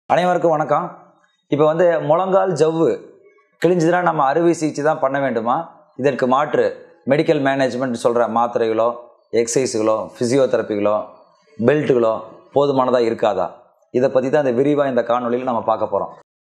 அனைவருக்கும் வணக்கம் இப்போ வந்து முழங்கால் ஜவ்வு கிழிஞ்சதுன்னா நம்ம அறுவை சிகிச்சை தான் பண்ண வேண்டுமா இதற்கு மாற்று மெடிக்கல் மேனேஜ்மெண்ட் சொல்கிற மாத்திரைகளோ எக்ஸசைஸுகளோ ஃபிசியோதெரப்பிகளோ பெல்ட்டுகளோ போதுமானதாக இருக்காதா இதை பற்றி தான் இந்த விரிவாக இந்த காணொளியில் நம்ம பார்க்க போகிறோம்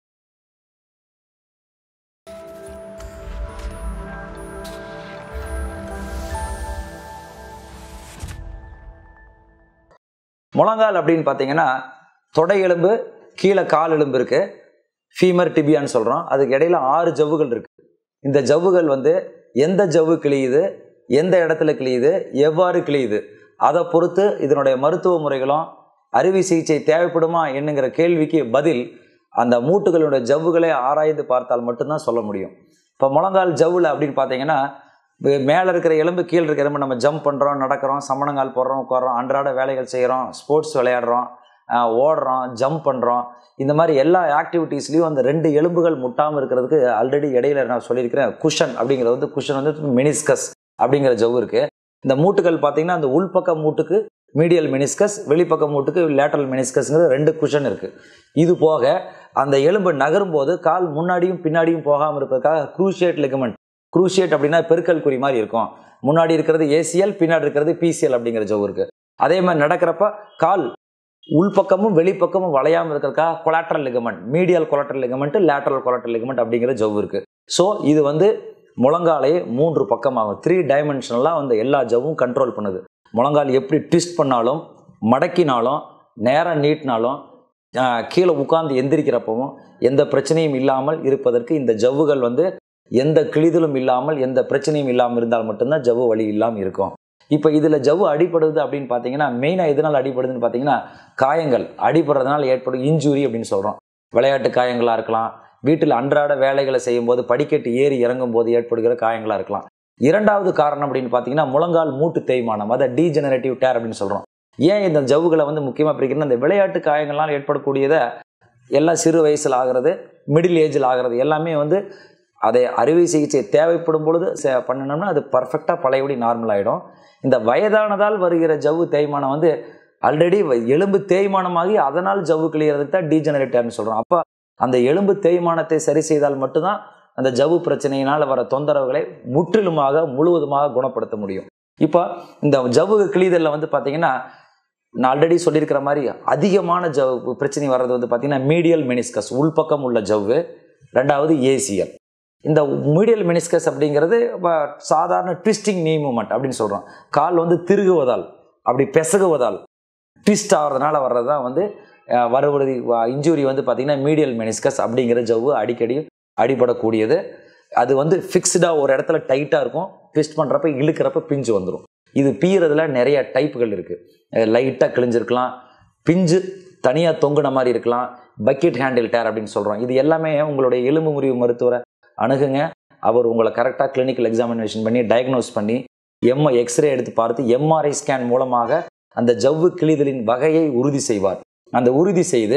முழங்கால் அப்படின்னு பார்த்தீங்கன்னா தொடை எலும்பு கீழே கால் எலும்பு இருக்கு ஃபீமர் டிபியான்னு சொல்கிறோம் அதுக்கு இடையில ஆறு ஜவ்வுகள் இருக்கு இந்த ஜவ்வுகள் வந்து எந்த ஜவ்வு கிழியுது எந்த இடத்துல கிழியுது எவ்வாறு கிழியுது அதை பொறுத்து இதனுடைய மருத்துவ முறைகளும் அறுவை சிகிச்சை தேவைப்படுமா என்னங்கிற கேள்விக்கு பதில் அந்த மூட்டுகளுடைய ஜவ்வுகளை ஆராய்ந்து பார்த்தால் மட்டும்தான் சொல்ல முடியும் இப்போ முழங்கால் ஜவ்வில் அப்படின்னு பார்த்தீங்கன்னா மேலே இருக்கிற எலும்பு கீழே இருக்கிற எலும்பு நம்ம ஜம்ப் பண்ணுறோம் நடக்கிறோம் சமணங்கால் போடுறோம் உட்காரோம் அன்றாட வேலைகள் செய்கிறோம் ஸ்போர்ட்ஸ் விளையாடுறோம் ஆஹ் ஓடுறோம் ஜம்ப் பண்ணுறோம் இந்த மாதிரி எல்லா ஆக்டிவிட்டீஸ்லையும் அந்த ரெண்டு எலும்புகள் முட்டாமல் இருக்கிறதுக்கு ஆல்ரெடி இடையில நான் சொல்லியிருக்கிறேன் குஷன் அப்படிங்கிறது வந்து குஷன் வந்து மெனிஸ்கஸ் அப்படிங்கிற ஜவ்வு இருக்குது இந்த மூட்டுகள் பார்த்தீங்கன்னா அந்த உள்பக்க மூட்டுக்கு மீடியல் மெனிஸ்கஸ் வெளிப்பக்க மூட்டுக்கு லேட்டரல் மெனிஸ்கஸ்ங்கிற ரெண்டு குஷன் இருக்குது இது போக அந்த எலும்பு நகரும் போது கால் முன்னாடியும் பின்னாடியும் போகாமல் இருப்பதற்காக க்ரூஷியேட் லெகமெண்ட் க்ரூஷியேட் அப்படின்னா பெருக்கல் குறி மாதிரி இருக்கும் முன்னாடி இருக்கிறது ஏசிஎல் பின்னாடி இருக்கிறது பிசிஎல் அப்படிங்கிற ஜவ்வு இருக்கு அதே மாதிரி நடக்கிறப்ப கால் உள்பக்கமும் வெளிப்பக்கமும் வளையாமல் இருக்கிறதுக்காக collateral ligament medial collateral ligament lateral collateral ligament அப்படிங்கிற ஜவ்வு இருக்கு ஸோ இது வந்து முழங்காலையே மூன்று பக்கமாகும் த்ரீ டைமென்ஷனலாக வந்து எல்லா ஜவ்வும் கண்ட்ரோல் பண்ணுது முழங்கால் எப்படி ட்விஸ்ட் பண்ணாலும் மடக்கினாலும் நேரம் நீட்டினாலும் ஆஹ், கீழே உட்கார்ந்து எந்திரிக்கிறப்பவும் எந்த பிரச்சனையும் இல்லாமல் இருப்பதற்கு இந்த ஜவ்வுகள் வந்து எந்த கிழிதலும் இல்லாமல் எந்த பிரச்சனையும் இல்லாமல் இருந்தால் மட்டும்தான் ஜவ்வு வலி இல்லாமல் இருக்கும் இப்போ இதில் ஜவ்வு அடிபடுது அப்படின்னு பார்த்தீங்கன்னா மெயினாக எதனால் அடிபடுதுன்னு பார்த்தீங்கன்னா காயங்கள் அடிபடுறதுனால ஏற்படும் இன்ஜுரி அப்படின்னு சொல்கிறோம் விளையாட்டு காயங்களாக இருக்கலாம் வீட்டில் அன்றாட வேலைகளை செய்யும்போது படிக்கட்டு ஏறி இறங்கும் போது ஏற்படுகிற காயங்களாக இருக்கலாம் இரண்டாவது காரணம் அப்படின்னு பார்த்தீங்கன்னா முழங்கால் மூட்டு தேய்மானம் அதை டீஜெனரேட்டிவ் டேர் அப்படின்னு சொல்கிறோம் ஏன் இந்த ஜவ்வுகளை வந்து முக்கியமாக பிரிக்கணும் இந்த விளையாட்டு காயங்கள்லாம் ஏற்படக்கூடியதை எல்லாம் சிறு வயசில் ஆகிறது மிடில் ஏஜில் ஆகிறது எல்லாமே வந்து அதை அறுவை சிகிச்சை தேவைப்படும் பொழுது செ- பண்ணினோம்னா அது பர்ஃபெக்டாக பழையபடி நார்மல் ஆகிடும் இந்த வயதானதால் வருகிற ஜவ்வு தேய்மானம் வந்து ஆல்ரெடி எலும்பு தேய்மானமாகி அதனால் ஜவ்வு கிளியறதுக்கு தான் டீஜெனரேட்டர்னு சொல்கிறோம் அப்போ அந்த எலும்பு தேய்மானத்தை சரி செய்தால் மட்டும்தான் அந்த ஜவ்வு பிரச்சனையினால் வர தொந்தரவுகளை முற்றிலுமாக முழுவதுமாக குணப்படுத்த முடியும் இப்போ இந்த ஜவ்வு கிழிதலில் வந்து பார்த்தீங்கன்னா நான் ஆல்ரெடி சொல்லியிருக்கிற மாதிரி அதிகமான ஜவ்வு பிரச்சனை வர்றது வந்து பார்த்தீங்கன்னா மீடியல் மெனிஸ்கஸ் உள்பக்கம் உள்ள ஜவ்வு ரெண்டாவது ஏசிஎல் இந்த மீடியல் மெனிஸ்கஸ் அப்படிங்கிறது வ- சாதாரண ட்விஸ்டிங் நீ மூமெண்ட் அப்படின்னு சொல்கிறோம் கால் வந்து திருகுவதால் அப்படி பெசகுவதால் ட்விஸ்ட் ஆகிறதுனால வர்றது தான் வந்து அஹ், வருவது இன்ஜுரி வந்து பார்த்திங்கன்னா மீடியல் மெனிஸ்கஸ் அப்படிங்கிற ஜவ்வு அடிக்கடி அடிபடக்கூடியது அது வந்து ஃபிக்ஸ்டாக ஒரு இடத்துல டைட்டாக இருக்கும் ட்விஸ்ட் பண்ணுறப்ப இழுக்கிறப்ப பிஞ்சு வந்துடும் இது பீறதுல நிறைய டைப்புகள் இருக்குது லைட்டாக கிழிஞ்சிருக்கலாம் பிஞ்சு தனியாக தொங்குன மாதிரி இருக்கலாம் பக்கெட் ஹேண்டில் டேர் அப்படின்னு சொல்கிறோம் இது எல்லாமே உங்களுடைய எலும்பு முறிவு மருத்துவரை அணுகுங்க அவர் உங்களை கரெக்டாக கிளினிக்கல் எக்ஸாமினேஷன் பண்ணி டயக்னோஸ் பண்ணி எம்ஐ எக்ஸ்ரே எடுத்து பார்த்து எம்ஆர்ஐ ஸ்கேன் மூலமாக அந்த ஜவ்வு கிழிதலின் வகையை உறுதி செய்வார் அந்த உறுதி செய்து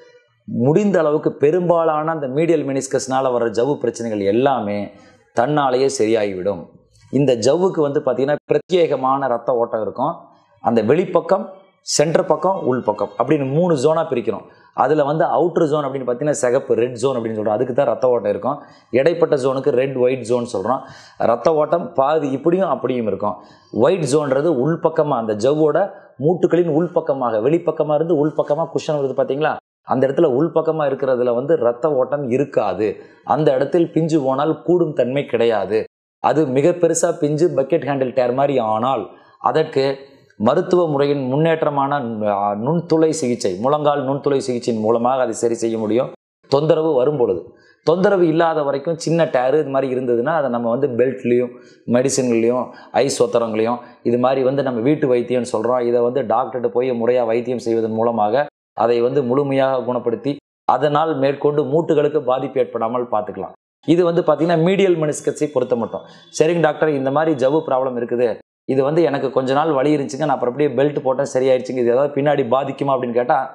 முடிந்த அளவுக்கு பெரும்பாலான அந்த மீடியல் மெனிஸ்கஸ்னால வர ஜவ்வு பிரச்சனைகள் எல்லாமே தன்னாலேயே சரியாகிவிடும் இந்த ஜவ்வுக்கு வந்து பார்த்திங்கன்னா பிரத்யேகமான ரத்த ஓட்டம் இருக்கும் அந்த வெளிப்பக்கம் சென்டர் பக்கம் உள் பக்கம் அப்படின்னு மூணு ஜோனாக பிரிக்கிறோம் அதில் வந்து அவுட்டர் ஜோன் அப்படின்னு பார்த்தீங்கன்னா சிகப்பு ரெட் ஜோன் அப்படின்னு சொல்கிறோம் அதுக்கு தான் ரத்த ஓட்டம் இருக்கும் இடைப்பட்ட ஜோனுக்கு ரெட் ஒயிட் ஜோன் சொல்கிறோம் ரத்த ஓட்டம் பாதி இப்படியும் அப்படியும் இருக்கும் ஒயிட் ஜோன்றது உள்பக்கமாக அந்த ஜவ்வோட மூட்டுகளின் உள்பக்கமாக வெளிப்பக்கமாக இருந்து உள்பக்கமாக குஷன் வருது பார்த்தீங்களா அந்த இடத்துல உள்பக்கமாக இருக்கிறதுல வந்து ரத்த ஓட்டம் இருக்காது அந்த இடத்தில் பிஞ்சு போனால் கூடும் தன்மை கிடையாது அது மிக பெருசாக பிஞ்சு பக்கெட் ஹேண்டில் டேர் மாதிரி ஆனால் அதற்கு மருத்துவ முறையின் முன்னேற்றமான ஆ, நுண்துளை சிகிச்சை முழங்கால் நுண்துளை சிகிச்சையின் மூலமாக அதை சரி செய்ய முடியும் தொந்தரவு வரும் பொழுது தொந்தரவு இல்லாத வரைக்கும் சின்ன டேரு இது மாதிரி இருந்ததுன்னா அதை நம்ம வந்து பெல்ட்லேயும் மெடிசின்களையும் ஐஸ் ஒத்தரங்களையும் இது மாதிரி வந்து நம்ம வீட்டு வைத்தியம்னு சொல்கிறோம் இதை வந்து டாக்டர்கிட்ட போய் முறையாக வைத்தியம் செய்வதன் மூலமாக அதை வந்து முழுமையாக குணப்படுத்தி அதனால் மேற்கொண்டு மூட்டுகளுக்கு பாதிப்பு ஏற்படாமல் பார்த்துக்கலாம் இது வந்து பார்த்தீங்கன்னா மீடியல் மெனிஸ்கஸை பொறுத்த மட்டும் சரிங்க டாக்டர் இந்த மாதிரி ஜவ்வு ப்ராப்ளம் இருக்குது இது வந்து எனக்கு கொஞ்ச நாள் வலி இருந்துச்சுங்க நான் அப்புறம் அப்படியே பெல்ட் போட்டேன் சரியாயிருச்சுங்க இது ஏதாவது பின்னாடி பாதிக்குமா அப்படின்னு கேட்டால்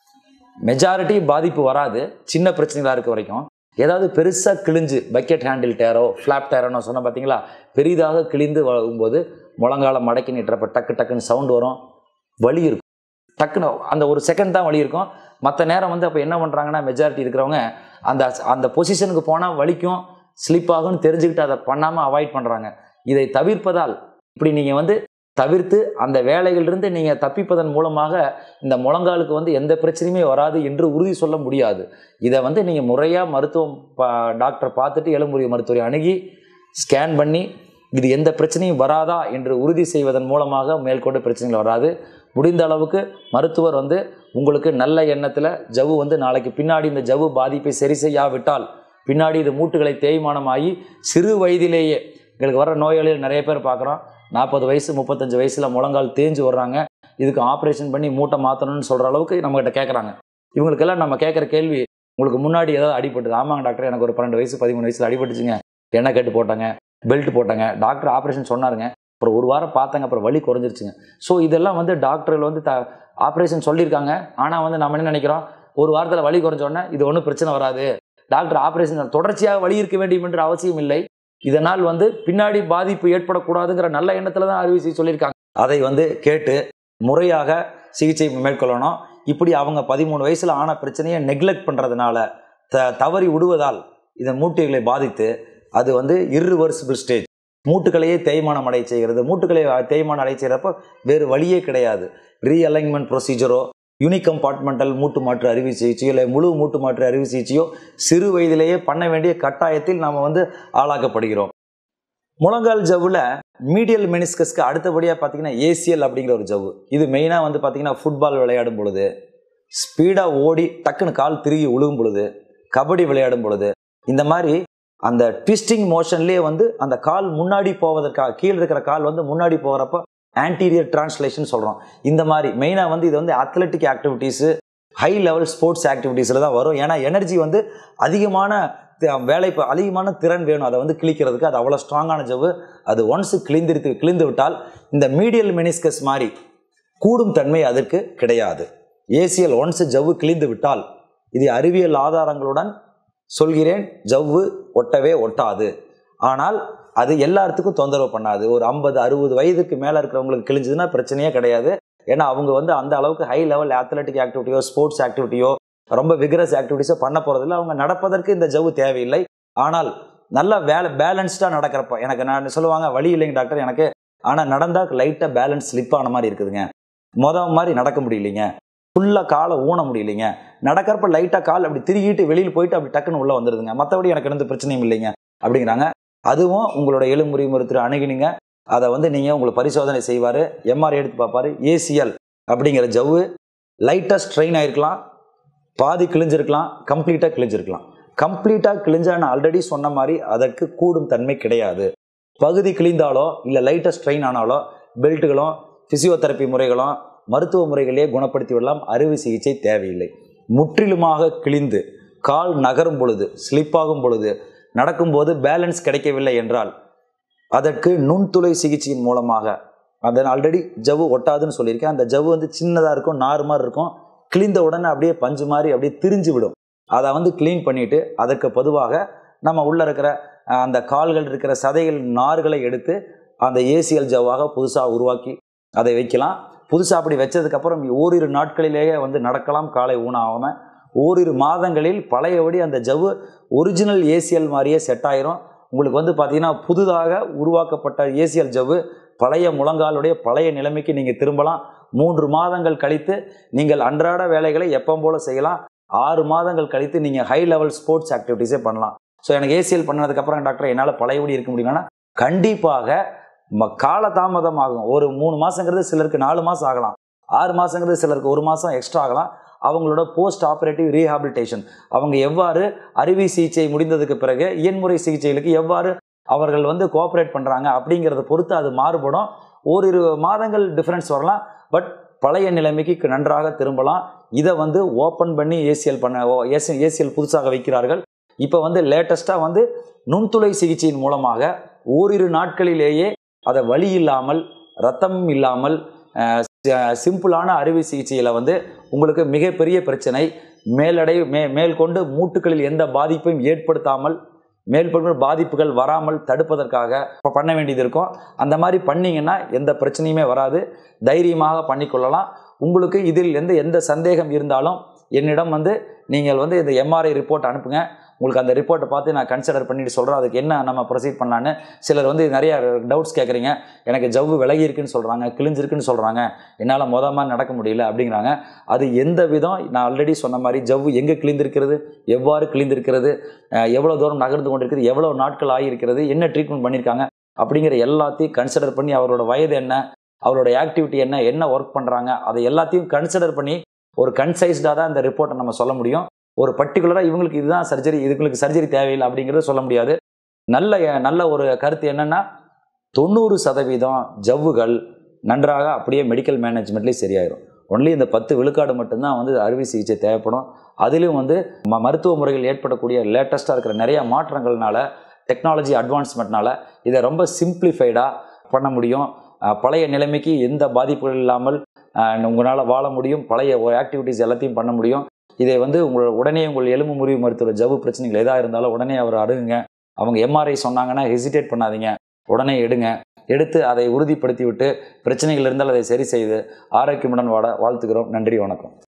மெஜாரிட்டி பாதிப்பு வராது சின்ன பிரச்சனைகளாக இருக்க வரைக்கும் ஏதாவது பெருசாக கிழிஞ்சு பக்கெட் ஹேண்டில் டேரோ ஃப்ளாப் டேரோன்னு சொன்ன பார்த்தீங்களா பெரிதாக கிழிந்து வரும்போது முழங்கால மடக்கி நிட்டுறப்ப டக்கு டக்குன்னு சவுண்ட் வரும் வலி இருக்கும் டக்குன்னு அந்த ஒரு செகண்ட் தான் வலி இருக்கும் மற்ற நேரம் வந்து அப்போ என்ன பண்ணுறாங்கன்னா மெஜாரிட்டி இருக்கிறவங்க அந்த அந்த பொசிஷனுக்கு போனால் வலிக்கும் ஸ்லிப் ஆகும்னு தெரிஞ்சுக்கிட்டு அதை பண்ணாமல் அவாய்ட் பண்ணுறாங்க இதை தவிர்ப்பதால் இப்படி நீங்கள் வந்து தவிர்த்து அந்த வேலைகளிலிருந்து நீங்கள் தப்பிப்பதன் மூலமாக இந்த முழங்காலுக்கு வந்து எந்த பிரச்சனையுமே வராது என்று உறுதி சொல்ல முடியாது இதை வந்து நீங்கள் முறையாக மருத்துவம் பா டாக்டர் பார்த்துட்டு எலும்புரிய மருத்துவரை அணுகி ஸ்கேன் பண்ணி இது எந்த பிரச்சனையும் வராதா என்று உறுதி செய்வதன் மூலமாக மேற்கொண்டு பிரச்சனைகள் வராது முடிந்த அளவுக்கு மருத்துவர் வந்து உங்களுக்கு நல்ல எண்ணத்தில் ஜவ்வு வந்து நாளைக்கு பின்னாடி இந்த ஜவ்வு பாதிப்பை சரி செய்யாவிட்டால் பின்னாடி இது மூட்டுகளை தேய்மானமாகி சிறு வயதிலேயே எங்களுக்கு வர நோயாளிகள் நிறைய பேர் பார்க்குறோம் நாற்பது வயசு முப்பத்தஞ்சு வயசில் முழங்கால் தேஞ்சு வர்றாங்க இதுக்கு ஆப்ரேஷன் பண்ணி மூட்டை மாற்றணும்னு சொல்கிற அளவுக்கு நம்மகிட்ட கேட்குறாங்க இவங்களுக்கெல்லாம் நம்ம கேட்குற கேள்வி உங்களுக்கு முன்னாடி ஏதாவது அடிபட்டுது ஆமாங்க டாக்டர் எனக்கு ஒரு பன்னெண்டு வயசு பதிமூணு வயசில் அடிபட்டுச்சுங்க எண்ணெய் கட்டு போட்டாங்க பெல்ட் போட்டாங்க டாக்டர் ஆப்ரேஷன் சொன்னாருங்க அப்புறம் ஒரு வாரம் பார்த்தாங்க அப்புறம் வலி குறைஞ்சிருச்சுங்க ஸோ இதெல்லாம் வந்து டாக்டர்கள் வந்து த ஆப்ரேஷன் சொல்லியிருக்காங்க ஆனால் வந்து நம்ம என்ன நினைக்கிறோம் ஒரு வாரத்தில் வலி குறைஞ்ச உடனே இது ஒன்றும் பிரச்சனை வராது டாக்டர் ஆப்ரேஷன் தொடர்ச்சியாக வலி இருக்க வேண்டும் என்ற அவசியம் இல்லை இதனால் வந்து பின்னாடி பாதிப்பு ஏற்படக்கூடாதுங்கிற நல்ல எண்ணத்தில் தான் அறுவை சிகிச்சை சொல்லியிருக்காங்க அதை வந்து கேட்டு முறையாக சிகிச்சை மேற்கொள்ளணும் இப்படி அவங்க பதிமூணு வயசில் ஆன பிரச்சனையை நெக்லெக்ட் பண்ணுறதுனால த தவறி விடுவதால் இதன் மூட்டுகளை பாதித்து அது வந்து irreversible ஸ்டேஜ் மூட்டுகளையே தேய்மானம் அடைய செய்கிறது மூட்டுகளை தேய்மானம் அடைய செய்கிறப்போ வேறு வழியே கிடையாது ரீஅலைன்மெண்ட் ப்ரொசீஜரோ யூனிகம்பார்ட்மெண்டல் மூட்டு மாற்று அறுவை சிகிச்சையோ இல்லை முழு மூட்டு மாற்று அறுவை சிகிச்சையோ சிறு வயதிலேயே பண்ண வேண்டிய கட்டாயத்தில் நாம் வந்து ஆளாக்கப்படுகிறோம் முழங்கால் ஜவ்வில் மீடியல் மெனிஸ்கஸ்க்கு அடுத்தபடியாக பார்த்தீங்கன்னா ஏசிஎல் அப்படிங்கிற ஒரு ஜவ்வு இது மெயினாக வந்து பார்த்தீங்கன்னா ஃபுட்பால் விளையாடும் பொழுது ஸ்பீடாக ஓடி டக்குன்னு கால் திருகி விழுகும் பொழுது கபடி விளையாடும் பொழுது இந்த மாதிரி அந்த ட்விஸ்டிங் மோஷன்லேயே வந்து அந்த கால் முன்னாடி போவதற்காக கீழே இருக்கிற கால் வந்து முன்னாடி போகிறப்போ ஆன்டீரியர் டிரான்ஸ்லேஷன் சொல்கிறோம் இந்த மாதிரி மெயினாக வந்து இது வந்து athletic activities high level sports ஆக்டிவிட்டீஸில் தான் வரும் ஏன்னா எனர்ஜி வந்து அதிகமான தி- வேலை இப்போ அதிகமான திறன் வேணும் அதை வந்து கிழிக்கிறதுக்கு அது அவ்வளோ ஸ்ட்ராங்கான ஜவ்வு அது ஒன்ஸ் கிழிந்திருத்து கிழிந்து விட்டால் இந்த மீடியல் மெனிஸ்கஸ் மாதிரி கூடும் தன்மை அதற்கு கிடையாது ஏசிஎல் ஒன்ஸ் ஜவ்வு கிழிந்து விட்டால் இது அறிவியல் ஆதாரங்களுடன் சொல்கிறேன் ஜவ்வு ஒட்டவே ஒட்டாது ஆனால் அது எல்லாத்துக்கும் தொந்தரவு பண்ணாது ஒரு ஐம்பது அறுபது வயதுக்கு மேலே இருக்கிறவங்களுக்கு கிழிஞ்சதுன்னா பிரச்சனையே கிடையாது ஏன்னா அவங்க வந்து அந்த அளவுக்கு ஹை லெவல் அத்லெட்டிக் ஆக்டிவிட்டியோ ஸ்போர்ட்ஸ் ஆக்டிவிட்டியோ ரொம்ப விகரஸ் ஆக்டிவிட்டிஸோ பண்ண போகிறதில்ல அவங்க நடப்பதற்கு இந்த ஜவ்வு தேவையில்லை ஆனால் நல்லா வேலை பேலன்ஸ்டாக நடக்கிறப்ப எனக்கு நான் சொல்லுவாங்க வழி இல்லைங்க டாக்டர் எனக்கு ஆனால் நடந்தால் லைட்டாக பேலன்ஸ் ஸ்லிப் ஆன மாதிரி இருக்குதுங்க மொத மாதிரி நடக்க முடியலைங்க ஃபுல்லாக காலை ஊன முடியலைங்க நடக்கிறப்ப லைட்டாக கால் அப்படி திருகிட்டு வெளியில் போயிட்டு அப்படி டக்குன்னு உள்ளே வந்துடுதுங்க மற்றபடி எனக்கு எந்த பிரச்சனையும் இல்லைங்க அப்படிங்கிறாங்க அதுவும் உங்களோட எலும்புரி மருத்துவர் அணுகினீங்க அதை வந்து நீங்கள் உங்களுக்கு பரிசோதனை செய்வார் எம்ஆர் எடுத்து பார்ப்பாரு ஏசிஎல் அப்படிங்கிற ஜவ்வு லைட்டாக ஸ்ட்ரெயின் ஆயிருக்கலாம் பாதி கிழிஞ்சிருக்கலாம் கம்ப்ளீட்டாக கிழிஞ்சிருக்கலாம் கம்ப்ளீட்டாக கிழிஞ்சா நான் ஆல்ரெடி சொன்ன மாதிரி அதற்கு கூடும் தன்மை கிடையாது பகுதி கிழிந்தாலோ இல்லை லைட்டாக ஸ்ட்ரெயின் ஆனாலோ பெல்ட்டுகளும் ஃபிசியோதெரப்பி முறைகளும் மருத்துவ முறைகளையே குணப்படுத்தி விடலாம் அறுவை சிகிச்சை தேவையில்லை முற்றிலுமாக கிழிந்து கால் நகரும் பொழுது ஸ்லிப் ஆகும் பொழுது நடக்கும்போது பேலன்ஸ் கிடைக்கவில்லை என்றால் அதற்கு நுண்துளை சிகிச்சையின் மூலமாக அதை ஆல்ரெடி ஜவ்வு ஒட்டாதுன்னு சொல்லியிருக்கேன் அந்த ஜவ்வு வந்து சின்னதாக இருக்கும் நார் மாதிரி இருக்கும் கிழிந்த உடனே அப்படியே பஞ்சு மாதிரி அப்படியே திரிஞ்சு விடும் அதை வந்து க்ளீன் பண்ணிட்டு அதற்கு பொதுவாக நம்ம உள்ள இருக்கிற அஹ், அந்த கால்கள் இருக்கிற சதைகள் நார்களை எடுத்து அந்த ஏசிஎல் ஜவ்வாக புதுசாக உருவாக்கி அதை வைக்கலாம் புதுசாக அப்படி வச்சதுக்கப்புறம் ஓரிரு நாட்களிலேயே வந்து நடக்கலாம் காலை ஊனாகாமல் ஓரிரு மாதங்களில் பழையபடி அந்த ஜவ்வு ஒரிஜினல் ஏசிஎல் மாதிரியே செட் ஆயிரும் உங்களுக்கு வந்து பார்த்தீங்கன்னா புதுதாக உருவாக்கப்பட்ட ஏசிஎல் ஜவ்வு பழைய முழங்காலுடைய பழைய நிலைமைக்கு நீங்கள் திரும்பலாம் மூன்று மாதங்கள் கழித்து நீங்கள் அன்றாட வேலைகளை எப்போ போல செய்யலாம் ஆறு மாதங்கள் கழித்து நீங்கள் ஹை லெவல் ஸ்போர்ட்ஸ் ஆக்டிவிட்டீஸே பண்ணலாம் ஸோ எனக்கு ஏசிஎல் பண்ணதுக்கப்புறம் டாக்டர் என்னால் பழையபடி இருக்க முடியுமானா கண்டிப்பாக ம காலதாமதம் ஆகும் ஒரு மூணு மாதங்கிறது சிலருக்கு நாலு மாதம் ஆகலாம் ஆறு மாதங்கிறது சிலருக்கு ஒரு மாதம் எக்ஸ்ட்ரா ஆகலாம் அவங்களோட போஸ்ட் ஆப்ரேட்டிவ் ரீஹாபிலிட்டேஷன் அவங்க எவ்வாறு அறுவை சிகிச்சை முடிந்ததுக்கு பிறகு இயன்முறை சிகிச்சைகளுக்கு எவ்வாறு அவர்கள் வந்து கோஆப்ரேட் பண்ணுறாங்க அப்படிங்கிறத பொறுத்து அது மாறுபடும் ஓரிரு மாதங்கள் டிஃப்ரென்ஸ் வரலாம் பட் பழைய நிலைமைக்கு நன்றாக திரும்பலாம் இதை வந்து ஓப்பன் பண்ணி ஏசிஎல் பண்ண ஏசி ஏசிஎல் புதுசாக வைக்கிறார்கள் இப்போ வந்து லேட்டஸ்ட்டாக வந்து நுண்துளை சிகிச்சையின் மூலமாக ஓரிரு நாட்களிலேயே அதை வலி இல்லாமல் ரத்தம் இல்லாமல் அஹ், சி- சிம்பிளான அறுவை சிகிச்சையில் வந்து உங்களுக்கு மிகப்பெரிய பிரச்சனை மேலடை மே மேற்கொண்டு மூட்டுகளில் எந்த பாதிப்பையும் ஏற்படுத்தாமல் மேற்பொருள் பாதிப்புகள் வராமல் தடுப்பதற்காக இப்போ பண்ண வேண்டியது இருக்கும் அந்த மாதிரி பண்ணீங்கன்னா எந்த பிரச்சனையுமே வராது தைரியமாக பண்ணிக்கொள்ளலாம் உங்களுக்கு இதில் எந்த எந்த சந்தேகம் இருந்தாலும் என்னிடம் வந்து நீங்கள் வந்து இந்த எம்ஆர்ஐ ரிப்போர்ட் அனுப்புங்க உங்களுக்கு அந்த ரிப்போர்ட்டை பார்த்து நான் கன்சிடர் பண்ணிட்டு சொல்கிறேன் அதுக்கு என்ன நம்ம ப்ரொசீட் பண்ணலான்னு சிலர் வந்து நிறைய டவுட்ஸ் கேட்குறீங்க எனக்கு ஜவ்வு விலகி இருக்குன்னு சொல்கிறாங்க கிழிஞ்சிருக்குன்னு சொல்கிறாங்க என்னால் மொத மாதிரி நடக்க முடியல அப்படிங்கிறாங்க அது எந்த விதம் நான் ஆல்ரெடி சொன்ன மாதிரி ஜவ்வு எங்கே கிழிந்திருக்கிறது எவ்வாறு கிழிந்திருக்கிறது அஹ் எவ்வளோ தூரம் நகர்ந்து கொண்டிருக்கிறது எவ்வளோ நாட்கள் ஆகியிருக்கிறது என்ன ட்ரீட்மெண்ட் பண்ணியிருக்காங்க அப்படிங்கிற எல்லாத்தையும் கன்சிடர் பண்ணி அவரோட வயது என்ன அவரோட ஆக்டிவிட்டி என்ன என்ன ஒர்க் பண்ணுறாங்க அதை எல்லாத்தையும் கன்சிடர் பண்ணி ஒரு கன்சைஸ்டாக தான் இந்த ரிப்போர்ட்டை நம்ம சொல்ல முடியும் ஒரு பர்டிகுலராக இவங்களுக்கு இதுதான் சர்ஜரி இதுங்களுக்கு சர்ஜரி தேவையில்லை அப்படிங்கிறத சொல்ல முடியாது நல்ல நல்ல ஒரு கருத்து என்னன்னா தொண்ணூறு சதவீதம் ஜவ்வுகள் நன்றாக அப்படியே மெடிக்கல் மேனேஜ்மெண்ட்லேயும் சரியாயிரும் ஒன்லி இந்த பத்து விழுக்காடு மட்டும்தான் வந்து அறுவை சிகிச்சை தேவைப்படும் அதிலும் வந்து ம மருத்துவ முறைகள் ஏற்படக்கூடிய லேட்டஸ்ட்டாக இருக்கிற நிறைய மாற்றங்கள்னால டெக்னாலஜி அட்வான்ஸ்மெண்ட்னால இதை ரொம்ப சிம்பிளிஃபைடாக பண்ண முடியும் அஹ் பழைய நிலைமைக்கு எந்த பாதிப்புகள் இல்லாமல் உங்களால் வாழ முடியும் பழைய ஆக்டிவிட்டீஸ் எல்லாத்தையும் பண்ண முடியும் இதை வந்து உங்களோட உடனே உங்கள் எலும்பு முறிவு மருத்துவ ஜவ்வு பிரச்சனைகள் எதாக இருந்தாலும் உடனே அவர் அணுகுங்க அவங்க எம்ஆர்ஐ சொன்னாங்கன்னா ஹெசிடேட் பண்ணாதீங்க உடனே எடுங்க எடுத்து அதை உறுதிப்படுத்தி விட்டு பிரச்சனைகள் இருந்தால் அதை சரி செய்து ஆரோக்கியமுடன் வாட வாழ்த்துக்கிறோம் நன்றி வணக்கம்